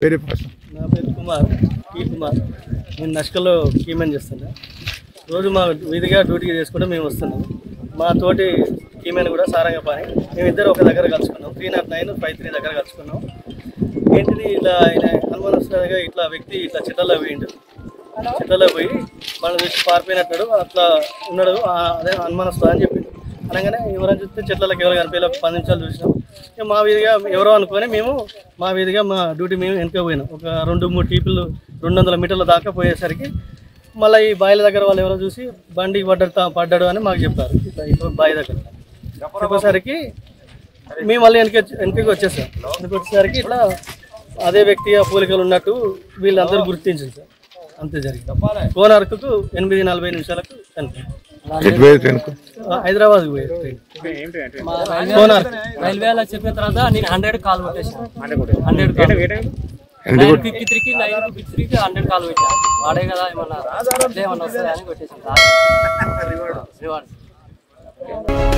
very fast నా పేరు Kumar tea Kumar నేను నష్కల్లో కీమెన్ చేస్తున్నా రోజు మా విధిగా డ్యూటీ చేసుకుంటూ మేము వస్తున్నాం మా తోటి కీమెన్ కూడా సారంగపాణి మేమిద్దరు ఒక దగ్గర కలుసుకున్నాం three nought nine five three దగ్గర కలుసుకున్నాం ఏంటిది ఇలా ఆయన అనుమానస్తుగా ఇట్లా వ్యక్తి ఇట్లా చిట్టల్లో పోయిండు చిట్టల్లో పోయి మనం చూసి పారిపోయినట్టు అట్లా ఉన్నాడు ఆ, అదే అనుమానస్తు అని చెప్పిండు అనగానే ఎవరైనా చూస్తే చెట్లకి ఎవరు కనిపించలే ఒక పది నిమిషాలు చూసినాం ఇక మా వీధిగా ఎవరో అనుకొని మేము మా వీధిగా మా డ్యూటీ మేము వెనక పోయినాం ఒక రెండు మూడు టీపులు రెండు వందల మీటర్ల దాకా పోయేసరికి మళ్ళీ ఈ బాయిల దగ్గర వాళ్ళు ఎవరో చూసి బండి పడ్డాడు తా- పడ్డాడు అని మాకు చెప్పారు ఇట్లా ఇప్పుడు బావి దగ్గర చెప్పేసరికి మేము మళ్ళీ వెనక వెనకకి వచ్చేసాం వెనక్కి వచ్చేసరికి ఇట్లా అదే వ్యక్తి ఆ పోలికలు ఉన్నట్టు వీళ్ళందరూ గుర్తించింది సార్ అంతే జరిగింది కోనార్కు ఎనిమిది నలభై నిమిషాలకు చనిపోయింది ఎటు పోయి వెనుక హైదరాబాద్ పోయారు ట్రైన్ మా రైల్వే కోనార్క్ రైల్వేలో చెప్పిన తర్వాత నేను హండ్రెడ్ కాల్ కొట్టేసాను హండ్రెడ్ కాల్ నైన్ ఫిఫ్టీ త్రీకి నైన్ ఫిఫ్టీ త్రీకి హండ్రెడ్ కాల్ పెట్టాను వాడే కదా ఏమన్నా అదే ఏమన్నా వస్తుంది అని కొట్టేసాను రివార్డ్